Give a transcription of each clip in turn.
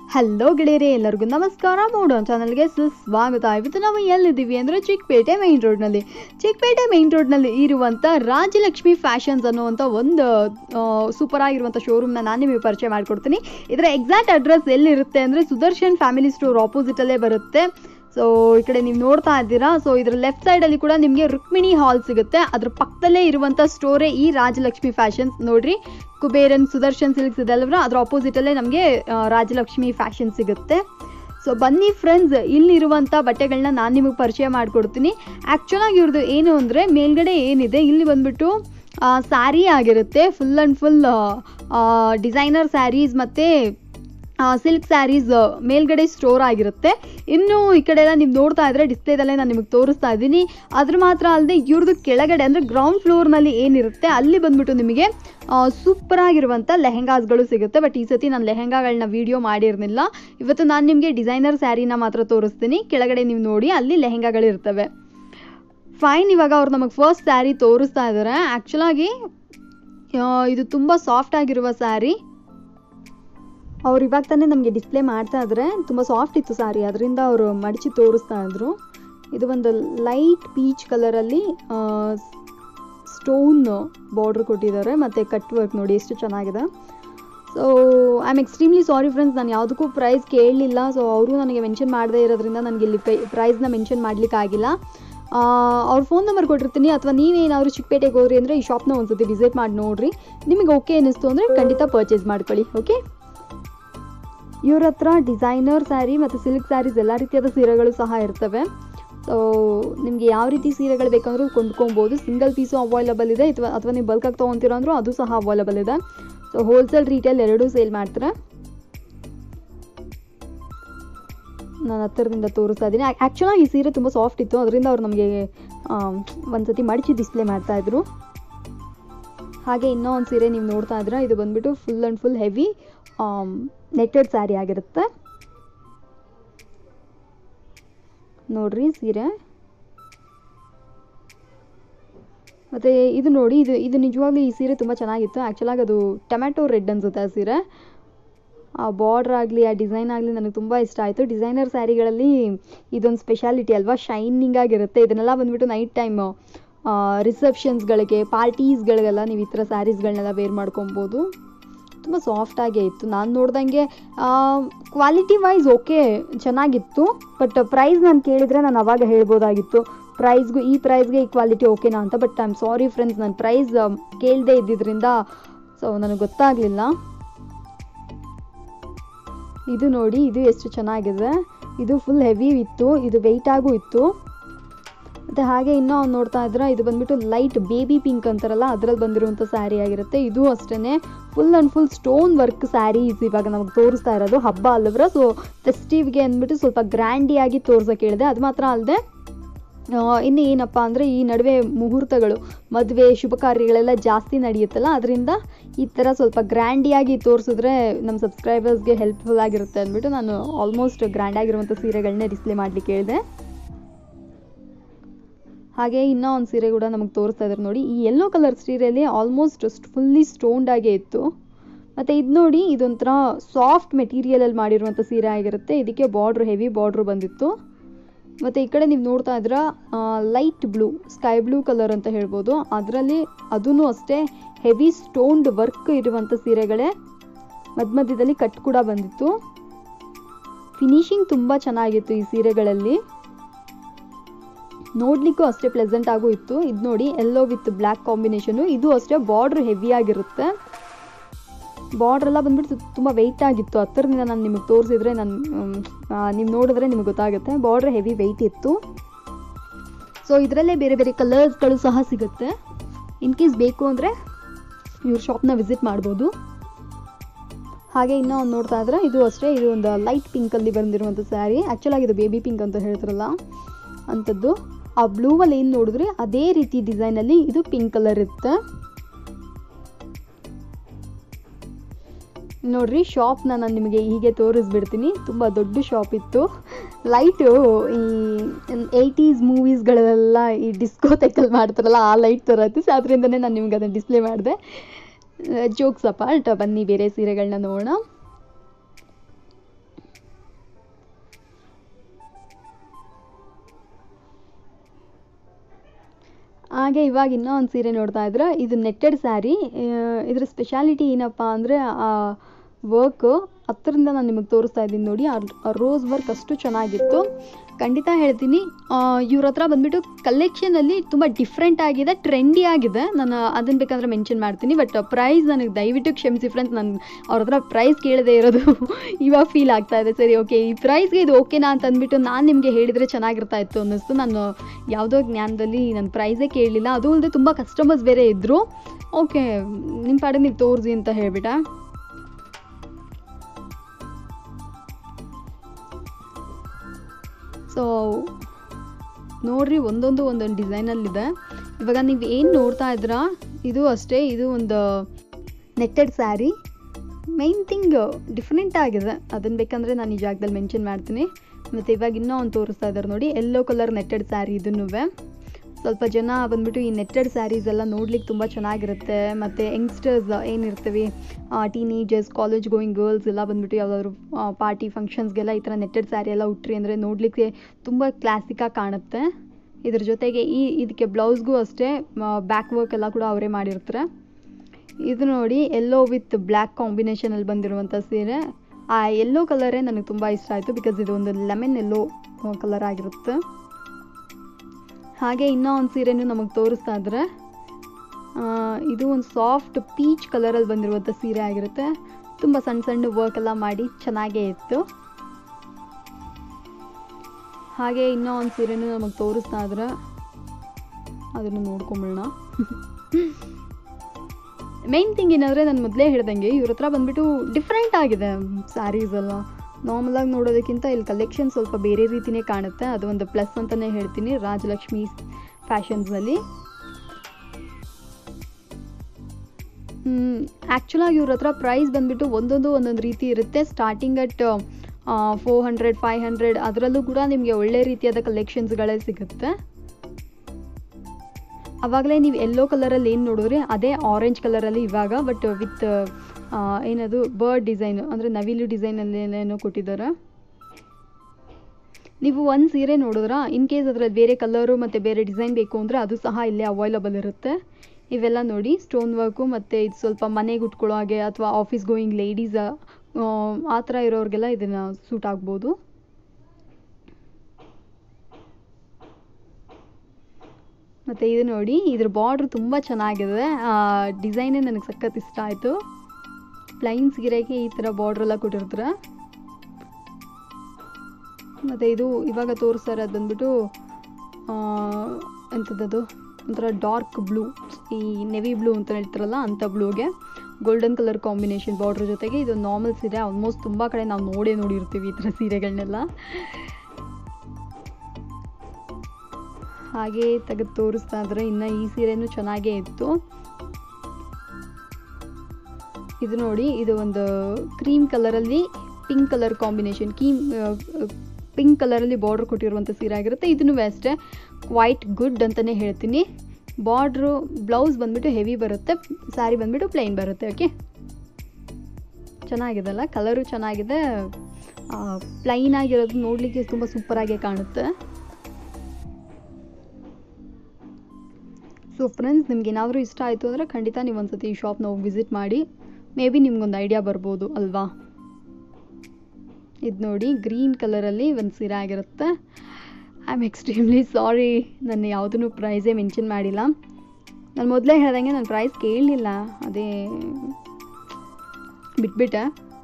hello ಗೆಳೆಯರೇ ಎಲ್ಲರಿಗೂ ನಮಸ್ಕಾರ ಮೂಡೋ ಚಾನಲ್ಗೆ ಸುಸ್ವಾಗತ ಇವತ್ತು ನಾವು ಎಲ್ಲಿದ್ದೀವಿ ಅಂದರೆ ಚಿಕ್ಕಪೇಟೆ ಮೈನ್ ರೋಡ್ನಲ್ಲಿ ಚಿಕ್ಕಪೇಟೆ ಮೈನ್ ರೋಡ್ನಲ್ಲಿ ಇರುವಂಥ ರಾಜಲಕ್ಷ್ಮಿ ಫ್ಯಾಷನ್ಸ್ ಅನ್ನುವಂಥ ಒಂದು ಸೂಪರ್ ಆಗಿರುವಂಥ ಶೋರೂಮ್ನ ನಾನು ನಿಮಗೆ ಪರಿಚಯ ಮಾಡಿಕೊಡ್ತೀನಿ ಇದರ ಎಕ್ಸಾಕ್ಟ್ ಅಡ್ರೆಸ್ ಎಲ್ಲಿರುತ್ತೆ ಅಂದರೆ ಸುದರ್ಶನ್ ಫ್ಯಾಮಿಲಿ ಸ್ಟೋರ್ ಆಪೋಸಿಟಲ್ಲೇ ಬರುತ್ತೆ ಸೊ ಈ ಕಡೆ ನೀವು ನೋಡ್ತಾ ಇದ್ದೀರಾ ಸೊ ಇದರ ಲೆಫ್ಟ್ ಸೈಡಲ್ಲಿ ಕೂಡ ನಿಮಗೆ ರುಕ್ಮಿಣಿ ಹಾಲ್ ಸಿಗುತ್ತೆ ಅದ್ರ ಪಕ್ಕದಲ್ಲೇ ಇರುವಂಥ ಸ್ಟೋರೇ ಈ ರಾಜಲಕ್ಷ್ಮಿ ಫ್ಯಾಷನ್ಸ್ ನೋಡ್ರಿ ಕುಬೇರನ್ ಸುದರ್ಶನ್ ಸಿಲ್ಕ್ಸ್ ಇದೆಲ್ಲವರ ಅದ್ರ ಆಪೋಸಿಟಲ್ಲೇ ನಮಗೆ ರಾಜಲಕ್ಷ್ಮಿ ಫ್ಯಾಷನ್ ಸಿಗುತ್ತೆ ಸೊ ಬನ್ನಿ ಫ್ರೆಂಡ್ಸ್ ಇಲ್ಲಿರುವಂಥ ಬಟ್ಟೆಗಳನ್ನ ನಾನು ನಿಮಗೆ ಪರಿಚಯ ಮಾಡಿಕೊಡ್ತೀನಿ ಆ್ಯಕ್ಚುಲಾಗಿ ಇವ್ರದ್ದು ಏನು ಅಂದರೆ ಮೇಲ್ಗಡೆ ಏನಿದೆ ಇಲ್ಲಿ ಬಂದ್ಬಿಟ್ಟು ಸ್ಯಾರಿ ಆಗಿರುತ್ತೆ full and full designer saris ಮತ್ತು ಸಿಲ್ಕ್ ಸ್ಯಾರೀಸ್ ಮೇಲ್ಗಡೆ ಸ್ಟೋರ್ ಆಗಿರುತ್ತೆ ಇನ್ನು ಈ ಕಡೆ ಎಲ್ಲ ನೀವು ನೋಡ್ತಾ ಇದ್ರೆ ಡಿಸ್ಪ್ಲೇದಲ್ಲೇ ನಾನು ನಿಮಗೆ ತೋರಿಸ್ತಾ ಇದ್ದೀನಿ ಅದ್ರ ಮಾತ್ರ ಅಲ್ಲದೆ ಇವ್ರದ್ದು ಕೆಳಗಡೆ ಅಂದರೆ ಗ್ರೌಂಡ್ ಫ್ಲೋರ್ನಲ್ಲಿ ಏನಿರುತ್ತೆ ಅಲ್ಲಿ ಬಂದ್ಬಿಟ್ಟು ನಿಮಗೆ ಸೂಪರ್ ಆಗಿರುವಂಥ ಲೆಹೆಂಗಾಸ್ಗಳು ಸಿಗುತ್ತೆ ಬಟ್ ಈ ಸತಿ ನಾನು ಲೆಹೆಂಗಾಗಳನ್ನ ವಿಡಿಯೋ ಮಾಡಿರಲಿಲ್ಲ ಇವತ್ತು ನಾನು ನಿಮಗೆ ಡಿಸೈನರ್ ಸ್ಯಾರಿನ ಮಾತ್ರ ತೋರಿಸ್ತೀನಿ ಕೆಳಗಡೆ ನೀವು ನೋಡಿ ಅಲ್ಲಿ ಲೆಹೆಂಗಾಗಳು ಇರ್ತವೆ ಫೈನ್ ಇವಾಗ ಅವ್ರು ನಮಗೆ ಫಸ್ಟ್ ಸ್ಯಾರಿ ತೋರಿಸ್ತಾ ಇದ್ದಾರೆ ಆ್ಯಕ್ಚುಲಾಗಿ ಇದು ತುಂಬ ಸಾಫ್ಟ್ ಆಗಿರುವ ಸ್ಯಾರಿ ಅವ್ರು ಇವಾಗ ತಾನೇ ನಮಗೆ ಡಿಸ್ಪ್ಲೇ ಮಾಡ್ತಾ ಇದ್ರೆ ತುಂಬ ಸಾಫ್ಟ್ ಇತ್ತು ಸಾರಿ ಅದರಿಂದ ಅವರು ಮಡಚಿ ತೋರಿಸ್ತಾ ಇದ್ರು ಇದು ಒಂದು ಲೈಟ್ ಪೀಚ್ ಕಲರಲ್ಲಿ ಸ್ಟೋನ್ ಬಾರ್ಡ್ರ್ ಕೊಟ್ಟಿದ್ದಾರೆ ಮತ್ತು ಕಟ್ ವರ್ಕ್ ನೋಡಿ ಎಷ್ಟು ಚೆನ್ನಾಗಿದೆ so I am extremely sorry friends ನಾನು ಯಾವುದಕ್ಕೂ ಪ್ರೈಸ್ ಕೇಳಲಿಲ್ಲ ಸೊ ಅವರು ನನಗೆ ಮೆನ್ಷನ್ ಮಾಡದೇ ಇರೋದ್ರಿಂದ ನನಗೆ ಇಲ್ಲಿ ಪ್ರೈಸ್ನ ಮೆನ್ಷನ್ ಮಾಡಲಿಕ್ಕಾಗಿಲ್ಲ ಅವ್ರ ಫೋನ್ ನಂಬರ್ ಕೊಟ್ಟಿರ್ತೀನಿ ಅಥವಾ ನೀವೇನಾದ್ರು ಚಿಕ್ಕಪೇಟೆಗೆ ಹೋದ್ರಿ ಅಂದರೆ ಈ ಶಾಪ್ನ ಒಂದ್ಸತಿ ವಿಸಿಟ್ ಮಾಡಿ ನೋಡಿರಿ ನಿಮಗೆ ಓಕೆ ಅನ್ನಿಸ್ತು ಅಂದರೆ ಖಂಡಿತ ಪರ್ಚೇಸ್ ಮಾಡ್ಕೊಳ್ಳಿ ಓಕೆ ಇವ್ರ ಹತ್ರ ಡಿಸೈನರ್ ಸ್ಯಾರಿ ಮತ್ತು ಸಿಲ್ಕ್ ಸ್ಯಾರೀಸ್ ಎಲ್ಲ ರೀತಿಯಾದ ಸೀರೆಗಳು ಸಹ ಇರ್ತವೆ ಸೊ ನಿಮಗೆ ಯಾವ ರೀತಿ ಸೀರೆಗಳು ಬೇಕಂದ್ರೂ ಕೊಂಡ್ಕೊಬೋದು ಸಿಂಗಲ್ ಪೀಸು ಅವೈಲಬಲ್ ಇದೆ ಅಥವಾ ಅಥವಾ ನೀವು ಬಲ್ಕಾಗಿ ತೊಗೊತೀರ ಅಂದರೂ ಅದು ಸಹ ಅವೈಲಬಲ್ ಇದೆ ಸೊ ಹೋಲ್ಸೇಲ್ ರೀಟೇಲ್ ಎರಡೂ ಸೇಲ್ ಮಾಡ್ತಾರೆ ನಾನು ಹತ್ತಿರದಿಂದ ತೋರಿಸ್ತಾ ಇದ್ದೀನಿ ಆ್ಯಕ್ಚುಲಾಗಿ ಈ ಸೀರೆ ತುಂಬ ಸಾಫ್ಟ್ ಇತ್ತು ಅದರಿಂದ ಅವ್ರು ನಮಗೆ ಒಂದ್ಸತಿ ಮಡಚಿ ಡಿಸ್ಪ್ಲೇ ಮಾಡ್ತಾಯಿದ್ರು ಹಾಗೆ ಇನ್ನೂ ಒಂದು ಸೀರೆ ನೀವು ನೋಡ್ತಾ ಇದ್ರೆ ಇದು ಬಂದ್ಬಿಟ್ಟು full and full heavy netted sari ಆಗಿರುತ್ತೆ ನೋಡ್ರಿ ಸೀರೆ ಮತ್ತು ಇದು ನೋಡಿ ಇದು ಇದು ನಿಜವಾಗ್ಲೂ ಈ ಸೀರೆ ತುಂಬ ಚೆನ್ನಾಗಿತ್ತು ಆ್ಯಕ್ಚುಲಾಗಿ ಅದು ಟೊಮ್ಯಾಟೊ ರೆಡ್ ಅನ್ಸುತ್ತೆ ಆ ಸೀರೆ ಆ ಬಾರ್ಡ್ರ್ ಆಗಲಿ ಆ ಡಿಸೈನ್ ಆಗಲಿ ನನಗೆ ತುಂಬ ಇಷ್ಟ ಆಯಿತು ಡಿಸೈನರ್ ಸ್ಯಾರಿಗಳಲ್ಲಿ ಇದೊಂದು ಸ್ಪೆಷಾಲಿಟಿ ಅಲ್ವಾ ಶೈನಿಂಗ್ ಆಗಿರುತ್ತೆ ಇದನ್ನೆಲ್ಲ ಬಂದ್ಬಿಟ್ಟು ನೈಟ್ ಟೈಮು ರಿಸೆಪ್ಷನ್ಸ್ಗಳಿಗೆ ಪಾರ್ಟೀಸ್ಗಳಿಗೆಲ್ಲ ನೀವು ಈ ಥರ ಸ್ಯಾರೀಸ್ಗಳನ್ನೆಲ್ಲ ವೇರ್ ಮಾಡ್ಕೊಬೋದು ತುಂಬ ಸಾಫ್ಟಾಗೇ ಇತ್ತು ನಾನು ನೋಡ್ದಂಗೆ ಕ್ವಾಲಿಟಿ ವೈಸ್ ಓಕೆ ಚೆನ್ನಾಗಿತ್ತು ಬಟ್ ಪ್ರೈಸ್ ನಾನು ಕೇಳಿದರೆ ನಾನು ಅವಾಗ ಹೇಳ್ಬೋದಾಗಿತ್ತು ಪ್ರೈಸ್ಗೂ ಈ ಪ್ರೈಸ್ಗೆ ಈ ಕ್ವಾಲಿಟಿ ಓಕೆನಾ ಅಂತ but I am sorry friends ನಾನು ಪ್ರೈಸ್ ಕೇಳದೆ ಇದ್ದಿದ್ದರಿಂದ ಸೊ ನನಗೆ ಗೊತ್ತಾಗಲಿಲ್ಲ ಇದು ನೋಡಿ ಇದು ಎಷ್ಟು ಚೆನ್ನಾಗಿದೆ ಇದು ಫುಲ್ ಹೆವಿ ಇತ್ತು ಇದು ವೆಯ್ಟಾಗೂ ಇತ್ತು ಮತ್ತು ಹಾಗೆ ಇನ್ನೂ ಅವ್ನು ನೋಡ್ತಾ ಇದ್ರೆ ಇದು ಬಂದ್ಬಿಟ್ಟು ಲೈಟ್ ಬೇಬಿ ಪಿಂಕ್ ಅಂತಾರಲ್ಲ ಅದರಲ್ಲಿ ಬಂದಿರುವಂಥ ಸ್ಯಾರಿ ಆಗಿರುತ್ತೆ ಇದು ಅಷ್ಟೇ full and full stone work saris ಇವಾಗ ನಮಗೆ ತೋರಿಸ್ತಾ ಇರೋದು ಹಬ್ಬ ಅಲ್ಲವ್ರ ಸೊ ಫೆಸ್ಟಿವ್ಗೆ ಅಂದ್ಬಿಟ್ಟು ಸ್ವಲ್ಪ ಗ್ರ್ಯಾಂಡಿಯಾಗಿ ತೋರ್ಸೋಕೆ ಹೇಳಿದೆ ಅದು ಮಾತ್ರ ಅಲ್ಲದೆ ಇನ್ನು ಏನಪ್ಪ ಅಂದರೆ ಈ ನಡುವೆ ಮುಹೂರ್ತಗಳು ಮದುವೆ ಶುಭ ಕಾರ್ಯಗಳೆಲ್ಲ ಜಾಸ್ತಿ ನಡೆಯುತ್ತಲ್ಲ ಅದರಿಂದ ಈ ಥರ ಸ್ವಲ್ಪ ಗ್ರ್ಯಾಂಡಿಯಾಗಿ ತೋರಿಸಿದ್ರೆ ನಮ್ಮ ಸಬ್ಸ್ಕ್ರೈಬರ್ಸ್ಗೆ ಹೆಲ್ಪ್ಫುಲ್ ಆಗಿರುತ್ತೆ ಅಂದ್ಬಿಟ್ಟು ನಾನು ಆಲ್ಮೋಸ್ಟ್ ಗ್ರ್ಯಾಂಡಾಗಿರುವಂಥ ಸೀರೆಗಳನ್ನೇ ಡಿಸ್ಪ್ಲೇ ಮಾಡಲಿಕ್ಕೆ ಹೇಳಿದೆ ಹಾಗೆ ಇನ್ನೂ ಒಂದು ಸೀರೆ ಕೂಡ ನಮಗೆ ತೋರಿಸ್ತಾ ಇದ್ದಾರೆ ನೋಡಿ ಈ ಯೆಲ್ಲೋ ಕಲರ್ ಸೀರೆಯಲ್ಲಿ ಆಲ್ಮೋಸ್ಟ್ ಫುಲ್ಲಿ ಸ್ಟೋನ್ಡ್ ಆಗೇ ಇತ್ತು ಮತ್ತು ಇದು ನೋಡಿ ಇದೊಂಥರ ಸಾಫ್ಟ್ ಮೆಟೀರಿಯಲಲ್ಲಿ ಮಾಡಿರುವಂಥ ಸೀರೆ ಆಗಿರುತ್ತೆ ಇದಕ್ಕೆ ಬಾರ್ಡ್ರ್ ಹೆವಿ ಬಾರ್ಡ್ರು ಬಂದಿತ್ತು ಮತ್ತು ಈ ಕಡೆ ನೀವು ನೋಡ್ತಾ ಇದ್ರೆ light blue sky blue colour ಅಂತ ಹೇಳ್ಬೋದು ಅದರಲ್ಲಿ ಅದೂ ಅಷ್ಟೇ ಹೆವಿ ಸ್ಟೋನ್ಡ್ ವರ್ಕ್ ಇರುವಂಥ ಸೀರೆಗಳೇ ಮಧ್ಯ ಮಧ್ಯದಲ್ಲಿ ಕಟ್ ಕೂಡ ಬಂದಿತ್ತು ಫಿನಿಶಿಂಗ್ ತುಂಬ ಚೆನ್ನಾಗಿತ್ತು ಈ ಸೀರೆಗಳಲ್ಲಿ ನೋಡಲಿಕ್ಕೂ ಅಷ್ಟೇ ಪ್ಲೆಸೆಂಟ್ ಆಗೂ ಇತ್ತು ಇದು ನೋಡಿ ಎಲ್ಲೋ ವಿತ್ ಬ್ಲ್ಯಾಕ್ ಕಾಂಬಿನೇಷನು ಇದು ಅಷ್ಟೇ ಬಾರ್ಡ್ರ್ ಹೆವಿ ಆಗಿರುತ್ತೆ ಬಾರ್ಡ್ರ್ ಎಲ್ಲ ಬಂದ್ಬಿಟ್ಟು ತುಂಬ ವೆಯ್ಟ್ ಆಗಿತ್ತು ಹತ್ತಿರದಿಂದ ನಾನು ನಿಮಗೆ ತೋರಿಸಿದ್ರೆ ನಾನು ನೀವು ನೋಡಿದ್ರೆ ನಿಮಗೆ ಗೊತ್ತಾಗುತ್ತೆ ಬಾರ್ಡ್ರ್ ಹೆವಿ ವೆಯ್ಟ್ ಇತ್ತು ಸೊ ಇದರಲ್ಲೇ ಬೇರೆ ಬೇರೆ ಕಲರ್ಸ್ಗಳು ಸಹ ಸಿಗುತ್ತೆ ಇನ್ ಕೇಸ್ ಬೇಕು ಅಂದರೆ ಇವ್ರ ಶಾಪ್ನ ವಿಸಿಟ್ ಮಾಡ್ಬೋದು ಹಾಗೆ ಇನ್ನೂ ಒಂದು ನೋಡ್ತಾ ಇದ್ರೆ ಇದು ಅಷ್ಟೇ ಇದು ಒಂದು ಲೈಟ್ ಪಿಂಕಲ್ಲಿ ಬಂದಿರುವಂಥ ಸ್ಯಾರಿ ಆ್ಯಕ್ಚುಲಾಗಿ ಇದು ಬೇಬಿ ಪಿಂಕ್ ಅಂತ ಹೇಳ್ತಾರಲ್ಲ ಅಂಥದ್ದು ಆ ಬ್ಲೂವಲ್ಲಿ ಏನು ನೋಡಿದ್ರೆ ಅದೇ ರೀತಿ ಡಿಸೈನಲ್ಲಿ ಇದು ಪಿಂಕ್ ಕಲರ್ ಇರುತ್ತೆ ನೋಡ್ರಿ ಶಾಪ್ನ ನಾನು ನಿಮಗೆ ಹೀಗೆ ತೋರಿಸ್ಬಿಡ್ತೀನಿ ತುಂಬ ದೊಡ್ಡ ಶಾಪ್ ಇತ್ತು ಲೈಟು ಈ ಏಯ್ಟೀಸ್ ಮೂವೀಸ್ಗಳೆಲ್ಲ ಈ ಡಿಸ್ಕೋತೆಕಲ್ಲಿ ಮಾಡ್ತಾರಲ್ಲ ಆ ಲೈಟ್ ಥರ ಇತ್ತು ಸೊ ಅದರಿಂದನೇ ನಾನು ನಿಮ್ಗೆ ಅದನ್ನು ಡಿಸ್ಪ್ಲೇ ಮಾಡಿದೆ ಜೋಕ್ಸ್ ಅಪಾರ್ಟ್ ಬನ್ನಿ ಬೇರೆ ಸೀರೆಗಳನ್ನ ನೋಡೋಣ ಹಾಗೆ ಇವಾಗ ಇನ್ನೂ ಒಂದು ಸೀರೆ ನೋಡ್ತಾ ಇದ್ರೆ ಇದು ನೆಟ್ಟೆಡ್ ಸ್ಯಾರಿ ಇದ್ರ ಸ್ಪೆಷಾಲಿಟಿ ಏನಪ್ಪ ಅಂದರೆ ಆ ವರ್ಕು ಹತ್ತಿರದಿಂದ ನಾನು ನಿಮಗೆ ತೋರಿಸ್ತಾ ಇದ್ದೀನಿ ನೋಡಿ ಆ ರೋಸ್ ವರ್ಕ್ ಅಷ್ಟು ಚೆನ್ನಾಗಿತ್ತು ಖಂಡಿತ ಹೇಳ್ತೀನಿ ಇವ್ರ ಹತ್ರ ಬಂದ್ಬಿಟ್ಟು ಕಲೆಕ್ಷನಲ್ಲಿ ತುಂಬ ಡಿಫ್ರೆಂಟ್ ಆಗಿದೆ ಟ್ರೆಂಡಿ ಆಗಿದೆ ನಾನು ಅದನ್ನು ಬೇಕಾದ್ರೆ ಮೆನ್ಷನ್ ಮಾಡ್ತೀನಿ ಬಟ್ ಪ್ರೈಸ್ ನನಗೆ ದಯವಿಟ್ಟು ಕ್ಷಮಿಸಿ ಫ್ರೆಂಡ್ಸ್ ನಾನು ಅವ್ರ ಹತ್ರ ಪ್ರೈಸ್ ಕೇಳದೇ ಇರೋದು ಇವಾಗ ಫೀಲ್ ಆಗ್ತಾ ಇದೆ ಸರಿ ಓಕೆ ಈ ಪ್ರೈಸ್ಗೆ ಇದು ಓಕೆನಾ ಅಂತ ಅಂದ್ಬಿಟ್ಟು ನಾನು ನಿಮಗೆ ಹೇಳಿದರೆ ಚೆನ್ನಾಗಿರ್ತಾ ಇತ್ತು ಅನ್ನಿಸ್ತು ನಾನು ಯಾವುದೋ ಜ್ಞಾನದಲ್ಲಿ ನನ್ನ ಪ್ರೈಸೇ ಕೇಳಲಿಲ್ಲ ಅದು ಅಲ್ಲದೆ ತುಂಬ ಕಸ್ಟಮರ್ಸ್ ಬೇರೆ ಇದ್ದರು ಓಕೆ ನಿಮ್ಮ ಪಾಡಿಗೆ ನೀವು ತೋರಿಸಿ ಅಂತ ಹೇಳ್ಬಿಟ್ಟೆ ಸೊ ನೋಡ್ರಿ ಒಂದೊಂದು ಒಂದೊಂದು ಡಿಸೈನಲ್ಲಿದೆ ಇವಾಗ ನೀವು ಏನು ನೋಡ್ತಾ ಇದ್ದೀರಾ ಇದು ಅಷ್ಟೇ ಇದು ಒಂದು netted sari main thing different ಆಗಿದೆ ಅದನ್ನು ಬೇಕಂದರೆ ನಾನು ಈ ಜಾಗದಲ್ಲಿ ಮೆನ್ಷನ್ ಮಾಡ್ತೀನಿ ಮತ್ತು ಇವಾಗ ಇನ್ನೂ ಒಂದು ತೋರಿಸ್ತಾ ಇದ್ದಾರೆ ನೋಡಿ ಎಲ್ಲೋ ಕಲರ್ ನೆಟ್ಟೆಡ್ ಸ್ಯಾರಿ ಇದನ್ನೂ ಸ್ವಲ್ಪ ಜನ ಬಂದ್ಬಿಟ್ಟು ಈ ನೆಟ್ಟೆಡ್ ಸ್ಯಾರೀಸ್ ಎಲ್ಲ ನೋಡ್ಲಿಕ್ಕೆ ತುಂಬ ಚೆನ್ನಾಗಿರುತ್ತೆ ಮತ್ತು ಯಂಗ್ಸ್ಟರ್ಸ್ ಏನಿರ್ತೀವಿ ಟೀನೇಜರ್ಸ್ ಕಾಲೇಜ್ ಗೋಯಿಂಗ್ ಗರ್ಲ್ಸ್ ಎಲ್ಲ ಬಂದ್ಬಿಟ್ಟು ಯಾವುದಾದ್ರು ಪಾರ್ಟಿ ಫಂಕ್ಷನ್ಸ್ಗೆಲ್ಲ ಈ ಥರ ನೆಟ್ಟೆಡ್ ಸ್ಯಾರಿ ಎಲ್ಲ ಉಟ್ರಿ ಅಂದರೆ ನೋಡಲಿಕ್ಕೆ ತುಂಬ ಕ್ಲಾಸಿಕಾಗಿ ಕಾಣುತ್ತೆ ಇದ್ರ ಜೊತೆಗೆ ಈ ಇದಕ್ಕೆ ಬ್ಲೌಸ್ಗೂ ಅಷ್ಟೇ ಬ್ಯಾಕ್ ವರ್ಕ್ ಎಲ್ಲ ಕೂಡ ಅವರೇ ಮಾಡಿರ್ತಾರೆ ಇದು ನೋಡಿ ಎಲ್ಲೋ ವಿತ್ ಬ್ಲ್ಯಾಕ್ ಕಾಂಬಿನೇಷನಲ್ಲಿ ಬಂದಿರುವಂಥ ಸೀರೆ ಆ ಎಲ್ಲೋ ಕಲರೇ ನನಗೆ ತುಂಬ ಇಷ್ಟ ಆಯಿತು ಬಿಕಾಸ್ ಇದು ಒಂದು ಲೆಮನ್ ಎಲ್ಲೋ ಕಲರ್ ಆಗಿರುತ್ತೆ ಹಾಗೆ ಇನ್ನೂ ಒಂದು ಸೀರೆನೂ ನಮಗೆ ತೋರಿಸ್ತಾ ಇದ್ರೆ ಇದು ಒಂದು ಸಾಫ್ಟ್ ಪೀಚ್ ಕಲರಲ್ಲಿ ಬಂದಿರುವಂಥ ಸೀರೆ ಆಗಿರುತ್ತೆ ತುಂಬ ಸಣ್ಣ ಸಣ್ಣ ವರ್ಕ್ ಎಲ್ಲ ಮಾಡಿ ಚೆನ್ನಾಗೇ ಇತ್ತು ಹಾಗೆ ಇನ್ನೂ ಒಂದು ಸೀರೆನೂ ನಮಗೆ ತೋರಿಸ್ತಾ ಇದ್ರೆ ಅದನ್ನು ನೋಡ್ಕೊಂಬಿಡೋಣ ಮೇನ್ ಥಿಂಗ್ ಏನಂದರೆ ನಾನು ಮೊದಲೇ ಹೇಳ್ದಂಗೆ ಇವ್ರ ಹತ್ರ ಬಂದ್ಬಿಟ್ಟು ಡಿಫ್ರೆಂಟ್ ಆಗಿದೆ ಸ್ಯಾರೀಸ್ ಎಲ್ಲ ನಾರ್ಮಲಾಗಿ ನೋಡೋದಕ್ಕಿಂತ ಇಲ್ಲಿ ಕಲೆಕ್ಷನ್ ಸ್ವಲ್ಪ ಬೇರೆ ರೀತಿಯೇ ಕಾಣುತ್ತೆ ಅದು ಒಂದು ಪ್ಲಸ್ ಅಂತಲೇ ಹೇಳ್ತೀನಿ ರಾಜಲಕ್ಷ್ಮಿ ಫ್ಯಾಷನ್ಸ್ನಲ್ಲಿ ಆ್ಯಕ್ಚುಲಾಗಿ ಇವ್ರ ಹತ್ರ ಪ್ರೈಸ್ ಬಂದ್ಬಿಟ್ಟು ಒಂದೊಂದು ಒಂದೊಂದು ರೀತಿ ಇರುತ್ತೆ starting at four hundred five hundred ಅದರಲ್ಲೂ ಕೂಡ ನಿಮಗೆ ಒಳ್ಳೆ ರೀತಿಯಾದ ಕಲೆಕ್ಷನ್ಸ್ಗಳೇ ಸಿಗುತ್ತೆ ಆವಾಗಲೇ ನೀವು ಎಲ್ಲೋ ಕಲರಲ್ಲಿ ಏನು ನೋಡಿದ್ರಿ ಅದೇ ಆರೆಂಜ್ ಕಲರಲ್ಲಿ ಇವಾಗ ಬಟ್ ವಿತ್ ಏನದು ಬರ್ಡ್ ಡಿಸೈನು ಅಂದರೆ ನವಿಲು ಡಿಸೈನಲ್ಲಿ ಏನೋ ಕೊಟ್ಟಿದ್ದಾರೆ ನೀವು ಒಂದು ಸೀರೆ ನೋಡಿದ್ರ ಇನ್ ಕೇಸ್ ಅದರಲ್ಲಿ ಬೇರೆ ಕಲರು ಮತ್ತು ಬೇರೆ ಡಿಸೈನ್ ಬೇಕು ಅಂದರೆ ಅದು ಸಹ ಇಲ್ಲೇ ಅವೈಲಬಲ್ ಇರುತ್ತೆ ಇವೆಲ್ಲ ನೋಡಿ ಸ್ಟೋನ್ ವರ್ಕು ಮತ್ತು ಇದು ಸ್ವಲ್ಪ ಮನೆಗೆ ಉಟ್ಕೊಳ್ಳೋ ಹಾಗೆ ಅಥವಾ ಆಫೀಸ್ ಗೋಯಿಂಗ್ ಲೇಡೀಸ್ ಆ ಥರ ಇರೋರಿಗೆಲ್ಲ ಇದನ್ನು ಸೂಟ್ ಆಗ್ಬೋದು ಮತ್ತು ಇದು ನೋಡಿ ಇದ್ರ ಬಾರ್ಡ್ರ್ ತುಂಬ ಚೆನ್ನಾಗಿದೆ ಡಿಸೈನೇ ನನಗೆ ಸಖತ್ ಇಷ್ಟ ಆಯಿತು ಪ್ಲೈನ್ ಸೀರೆಗೆ ಈ ಥರ ಬಾರ್ಡ್ರ್ ಎಲ್ಲ ಕೊಟ್ಟಿರ್ತಾರೆ ಮತ್ತು ಇದು ಇವಾಗ ತೋರಿಸ್ತಾ ಇರೋದು ಬಂದ್ಬಿಟ್ಟು ಎಂಥದ್ದು ಒಂಥರ ಡಾರ್ಕ್ ಬ್ಲೂ ಈ ನೆವಿ ಬ್ಲೂ ಅಂತ ಹೇಳ್ತಾರಲ್ಲ ಅಂಥ ಬ್ಲೂಗೆ ಗೋಲ್ಡನ್ ಕಲರ್ ಕಾಂಬಿನೇಷನ್ ಬಾರ್ಡ್ರ್ ಜೊತೆಗೆ ಇದು ನಾರ್ಮಲ್ ಸೀರೆ ಆಲ್ಮೋಸ್ಟ್ ತುಂಬ ಕಡೆ ನಾವು ನೋಡೇ ನೋಡಿರ್ತೀವಿ ಈ ಥರ ಸೀರೆಗಳನ್ನೆಲ್ಲ ಹಾಗೆ ತೆಗೆದು ತೋರಿಸ್ತಾ ಇದ್ರೆ ಇನ್ನು ಈ ಸೀರೆನೂ ಚೆನ್ನಾಗೇ ಇತ್ತು ಇದು ನೋಡಿ ಇದು ಒಂದು ಕ್ರೀಮ್ ಕಲರಲ್ಲಿ pink colour combination cream pink ಕಲರಲ್ಲಿ ಬಾರ್ಡ್ರ್ ಕೊಟ್ಟಿರುವಂಥ ಸೀರೆ ಆಗಿರುತ್ತೆ ಇದನ್ನು ಅಷ್ಟೇ ಕ್ವೈಟ್ ಗುಡ್ ಅಂತಲೇ ಹೇಳ್ತೀನಿ ಬಾರ್ಡ್ರು ಬ್ಲೌಸ್ ಬಂದ್ಬಿಟ್ಟು ಹೆವಿ ಬರುತ್ತೆ ಸ್ಯಾರಿ ಬಂದ್ಬಿಟ್ಟು ಪ್ಲೈನ್ ಬರುತ್ತೆ ಓಕೆ ಚೆನ್ನಾಗಿದೆಲ್ಲ ಕಲರು ಚೆನ್ನಾಗಿದೆ ಪ್ಲೈನ್ ಆಗಿರೋದು ನೋಡಲಿಕ್ಕೆ ತುಂಬ ಸೂಪರಾಗಿ ಕಾಣುತ್ತೆ ಸೊ ಫ್ರೆಂಡ್ಸ್ ನಿಮ್ಗೆ ಏನಾದರೂ ಇಷ್ಟ ಆಯಿತು ಅಂದರೆ ಖಂಡಿತ ನೀವು ಒಂದ್ಸತಿ ಈ ಶಾಪ್ನ ಹೋಗಿ ವಿಸಿಟ್ ಮಾಡಿ ಮೇ ಬಿ ನಿಮ್ಗೊಂದು ಐಡಿಯಾ ಬರ್ಬೋದು ಅಲ್ವಾ ಇದು ನೋಡಿ ಗ್ರೀನ್ ಕಲರಲ್ಲಿ ಒಂದು ಸೀರೆ ಆಗಿರುತ್ತೆ ಐ ಆಮ್ ಎಕ್ಸ್ಟ್ರೀಮ್ಲಿ ಸಾರಿ ನಾನು ಯಾವುದೂ ಪ್ರೈಸೇ ಮೆನ್ಷನ್ ಮಾಡಿಲ್ಲ ನಾನು ಮೊದಲೇ ಹೇಳ್ದಂಗೆ ನಾನು ಪ್ರೈಸ್ ಕೇಳಲಿಲ್ಲ ಅದೇ ಬಿಟ್ಬಿಟ್ಟೆ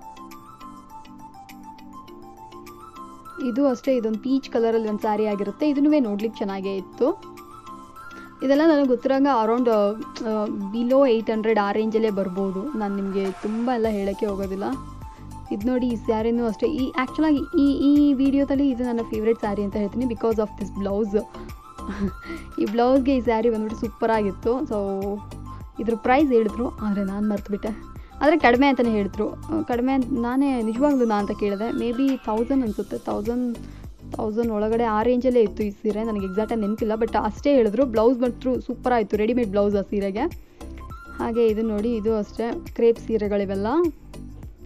ಇದು ಅಷ್ಟೇ ಇದೊಂದು ಪೀಚ್ ಕಲರಲ್ಲಿ ಒಂದು ಸ್ಯಾರಿ ಆಗಿರುತ್ತೆ ಇದನ್ನೂ ನೋಡ್ಲಿಕ್ಕೆ ಚೆನ್ನಾಗೇ ಇತ್ತು ಇದೆಲ್ಲ ನನಗೆ ಗೊತ್ತಿರೋಂಗೆ ಅರೌಂಡ್ ಬಿಲೋ ಏಯ್ಟ್ ಹಂಡ್ರೆಡ್ ಆ ರೇಂಜಲ್ಲೇ ಬರ್ಬೋದು ನಾನು ನಿಮಗೆ ತುಂಬ ಎಲ್ಲ ಹೇಳೋಕ್ಕೆ ಹೋಗೋದಿಲ್ಲ ಇದು ನೋಡಿ ಈ ಸ್ಯಾರಿನೂ ಅಷ್ಟೇ ಈ ಆ್ಯಕ್ಚುಲಾಗಿ ಈ ಈ ವಿಡಿಯೋದಲ್ಲಿ ಇದು ನನ್ನ ಫೇವ್ರೆಟ್ ಸ್ಯಾರಿ ಅಂತ ಹೇಳ್ತೀನಿ ಬಿಕಾಸ್ ಆಫ್ ದಿಸ್ ಬ್ಲೌಸ್ ಈ ಬ್ಲೌಸ್ಗೆ ಈ ಸ್ಯಾರಿ ಬಂದ್ಬಿಟ್ಟು ಸೂಪರಾಗಿತ್ತು ಸೊ ಇದ್ರ ಪ್ರೈಸ್ ಹೇಳಿದ್ರು ಆದರೆ ನಾನು ಮರ್ತುಬಿಟ್ಟೆ ಆದರೆ ಕಡಿಮೆ ಅಂತಲೇ ಹೇಳಿದ್ರು ಕಡಿಮೆ ಅಂತ ನಾನೇ ನಿಜವಾಗ್ಲೂ ನಾ ಅಂತ ಕೇಳಿದೆ ಮೇ ಬಿ ತೌಸಂಡ್ ಅನಿಸುತ್ತೆ ತೌಸಂಡ್ ತೌಸಂಡ್ ಒಳಗಡೆ ಆ ರೇಂಜಲ್ಲೇ ಇತ್ತು ಈ ಸೀರೆ ನನಗೆ ಎಕ್ಸಾಕ್ಟಾಗಿ ನೆನಪಿಲ್ಲ ಬಟ್ ಅಷ್ಟೇ ಹೇಳಿದ್ರು ಬ್ಲೌಸ್ ಬಂತು ಸೂಪರ್ ಆಯಿತು ರೆಡಿಮೇಡ್ ಬ್ಲೌಸ್ ಆ ಸೀರೆಗೆ ಹಾಗೆ ಇದು ನೋಡಿ ಇದು ಅಷ್ಟೇ ಕ್ರೇಪ್ ಸೀರೆಗಳಿವೆಲ್ಲ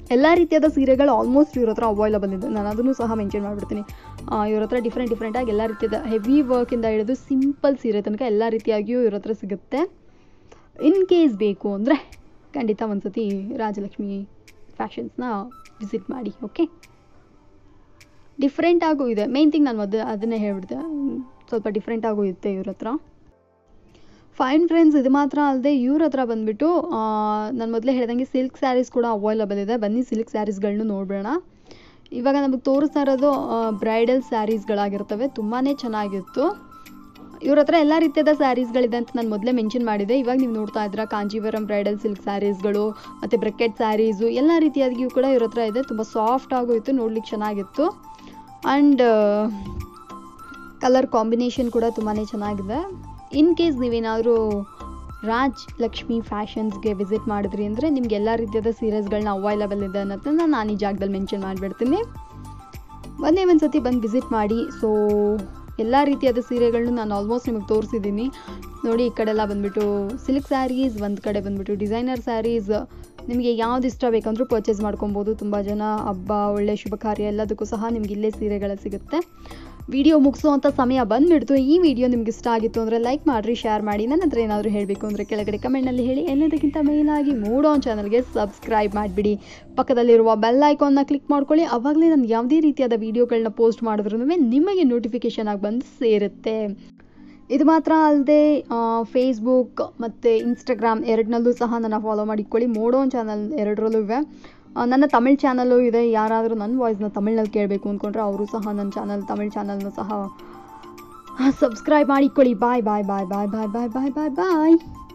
ಎಲ್ಲ ರೀತಿಯಾದ ಸೀರೆಗಳು ಆಲ್ಮೋಸ್ಟ್ ಇವ್ರ ಹತ್ರ ಅವೈಲಬಲ್ ಇದೆ ನಾನು ಅದನ್ನು ಸಹ ಮೆನ್ಷನ್ ಮಾಡಿಬಿಡ್ತೀನಿ ಇವ್ರ ಹತ್ರ ಡಿಫ್ರೆಂಟ್ ಡಿಫ್ರೆಂಟಾಗಿ ಎಲ್ಲ ರೀತಿಯಾದ ಹೆವಿ ವರ್ಕಿಂದ ಹಿಡಿದು ಸಿಂಪಲ್ ಸೀರೆ ತನಕ ಎಲ್ಲ ರೀತಿಯಾಗಿಯೂ ಇವ್ರ ಹತ್ರ ಸಿಗುತ್ತೆ ಇನ್ ಕೇಸ್ ಬೇಕು ಅಂದರೆ ಖಂಡಿತ ಒಂದ್ಸತಿ ರಾಜಲಕ್ಷ್ಮಿ ಫ್ಯಾಷನ್ಸ್ನ ವಿಸಿಟ್ ಮಾಡಿ ಓಕೆ ಡಿಫ್ರೆಂಟ್ ಆಗೂ ಇದೆ ಮೇನ್ ಥಿಂಗ್ ನಾನು ಅದು ಅದನ್ನೇ ಹೇಳ್ಬಿಡ್ತೆ ಸ್ವಲ್ಪ ಡಿಫ್ರೆಂಟ್ ಆಗೂ ಇರುತ್ತೆ ಇವ್ರ ಹತ್ರ ಫೈನ್ ಫ್ರೆಂಡ್ಸ್ ಇದು ಮಾತ್ರ ಅಲ್ಲದೆ ಇವ್ರ ಹತ್ರ ಬಂದುಬಿಟ್ಟು ನಾನು ಮೊದಲೇ ಹೇಳ್ದಂಗೆ ಸಿಲ್ಕ್ ಸ್ಯಾರೀಸ್ ಕೂಡ ಅವೈಲಬಲ್ ಇದೆ ಬನ್ನಿ ಸಿಲ್ಕ್ ಸ್ಯಾರೀಸ್ಗಳನ್ನೂ ನೋಡೋಣ ಇವಾಗ ನಮಗೆ ತೋರಿಸ್ತಾ ಇರೋದು ಬ್ರೈಡಲ್ ಸ್ಯಾರೀಸ್ಗಳಾಗಿರ್ತವೆ ತುಂಬಾ ಚೆನ್ನಾಗಿತ್ತು ಇವ್ರ ಹತ್ರ ಎಲ್ಲ ರೀತಿಯಾದ ಸ್ಯಾರೀಸ್ಗಳಿದೆ ಅಂತ ನಾನು ಮೊದಲೇ ಮೆನ್ಷನ್ ಮಾಡಿದೆ ಇವಾಗ ನೀವು ನೋಡ್ತಾ ಇದ್ದೀರಾ ಕಾಂಜೀವರಂ ಬ್ರೈಡಲ್ ಸಿಲ್ಕ್ ಸ್ಯಾರೀಸ್ಗಳು ಮತ್ತು ಬ್ರೆಕೆಟ್ ಸ್ಯಾರೀಸು ಎಲ್ಲ ರೀತಿಯಾಗಿಯೂ ಕೂಡ ಇವ್ರ ಹತ್ರ ಇದೆ ತುಂಬ ಸಾಫ್ಟ್ ಆಗು ಇತ್ತು ನೋಡ್ಲಿಕ್ಕೆ ಚೆನ್ನಾಗಿತ್ತು ಆ್ಯಂಡ್ ಕಲರ್ ಕಾಂಬಿನೇಷನ್ ಕೂಡ ತುಂಬಾ ಚೆನ್ನಾಗಿದೆ ಇನ್ ಕೇಸ್ ನೀವೇನಾದರೂ ರಾಜ್ ಲಕ್ಷ್ಮಿ ಫ್ಯಾಷನ್ಸ್ಗೆ ವಿಸಿಟ್ ಮಾಡಿದ್ರಿ ಅಂದರೆ ನಿಮ್ಗೆ ಎಲ್ಲ ರೀತಿಯಾದ ಸೀರೆಸ್ಗಳನ್ನ ಅವೈಲಬಲ್ ಇದೆ ಅನ್ನೋದನ್ನ ನಾನು ಈ ಜಾಗದಲ್ಲಿ ಮೆನ್ಷನ್ ಮಾಡಿಬಿಡ್ತೀನಿ ಒಂದೇ ಒಂದು ಸತಿ ಬಂದು ವಿಸಿಟ್ ಮಾಡಿ ಸೊ ಎಲ್ಲ ರೀತಿಯಾದ ಸೀರೆಗಳನ್ನೂ ನಾನು ಆಲ್ಮೋಸ್ಟ್ ನಿಮಗೆ ತೋರಿಸಿದ್ದೀನಿ ನೋಡಿ ಈ ಕಡೆ ಎಲ್ಲ ಬಂದುಬಿಟ್ಟು ಸಿಲ್ಕ್ ಸ್ಯಾರೀಸ್ ಒಂದು ಕಡೆ ಬಂದುಬಿಟ್ಟು ಡಿಸೈನರ್ ಸ್ಯಾರೀಸ್ ನಿಮಗೆ ಯಾವ್ದು ಇಷ್ಟ ಬೇಕಂದ್ರೂ ಪರ್ಚೇಸ್ ಮಾಡ್ಕೊಬೋದು ತುಂಬ ಜನ ಹಬ್ಬ ಒಳ್ಳೆ ಶುಭ ಕಾರ್ಯ ಎಲ್ಲದಕ್ಕೂ ಸಹ ನಿಮ್ಗೆ ಇಲ್ಲೇ ಸೀರೆಗಳ ಸಿಗುತ್ತೆ ವಿಡಿಯೋ ಮುಗಿಸುವಂಥ ಸಮಯ ಬಂದುಬಿಡ್ತು ಈ ವಿಡಿಯೋ ನಿಮ್ಗೆ ಇಷ್ಟ ಆಗಿತ್ತು ಅಂದರೆ ಲೈಕ್ ಮಾಡಿರಿ ಶೇರ್ ಮಾಡಿ ನನ್ನ ಹತ್ರ ಏನಾದರೂ ಹೇಳಬೇಕು ಅಂದರೆ ಕೆಳಗಡೆ ಕಮೆಂಟ್ನಲ್ಲಿ ಹೇಳಿ ಎಲ್ಲದಕ್ಕಿಂತ ಮೇಲಾಗಿ ಮೂಡೋನ್ ಚಾನಲ್ಗೆ ಸಬ್ಸ್ಕ್ರೈಬ್ ಮಾಡಿಬಿಡಿ ಪಕ್ಕದಲ್ಲಿರುವ ಬೆಲ್ ಐಕಾನ್ನ ಕ್ಲಿಕ್ ಮಾಡ್ಕೊಳ್ಳಿ ಆವಾಗಲೇ ನಾನು ಯಾವುದೇ ರೀತಿಯಾದ ವೀಡಿಯೋಗಳನ್ನ ಪೋಸ್ಟ್ ಮಾಡಿದ್ರೂ ನಿಮಗೆ ನೋಟಿಫಿಕೇಷನ್ ಆಗಿ ಬಂದು ಸೇರುತ್ತೆ ಇದು ಮಾತ್ರ ಅಲ್ಲದೆ ಫೇಸ್ಬುಕ್ ಮತ್ತು ಇನ್ಸ್ಟಾಗ್ರಾಮ್ ಎರಡನಲ್ಲೂ ಸಹ ನನ್ನ ಫಾಲೋ ಮಾಡಿಕೊಳ್ಳಿ ಮೋಡೋನ್ ಚಾನಲ್ ಎರಡರಲ್ಲೂ ಇವೆ ಆ, ನನ್ನ ತಮಿಳ್ ಚಾನಲ್ಲು ಇದೆ ಯಾರಾದರೂ ನನ್ನ ವಾಯ್ಸ್ನ ತಮಿಳ್ನಲ್ಲಿ ಕೇಳಬೇಕು ಅಂದ್ಕೊಂಡ್ರೆ ಅವರು ಸಹ ನನ್ನ ಚಾನಲ್ ತಮಿಳ್ ಚಾನಲ್ನ ಸಹ ಸಬ್ಸ್ಕ್ರೈಬ್ ಮಾಡಿಕೊಳ್ಳಿ ಬಾಯ್ ಬಾಯ್ ಬಾಯ್ ಬಾಯ್ ಬಾಯ್ ಬಾಯ್ ಬಾಯ್ ಬಾಯ್ ಬಾಯ್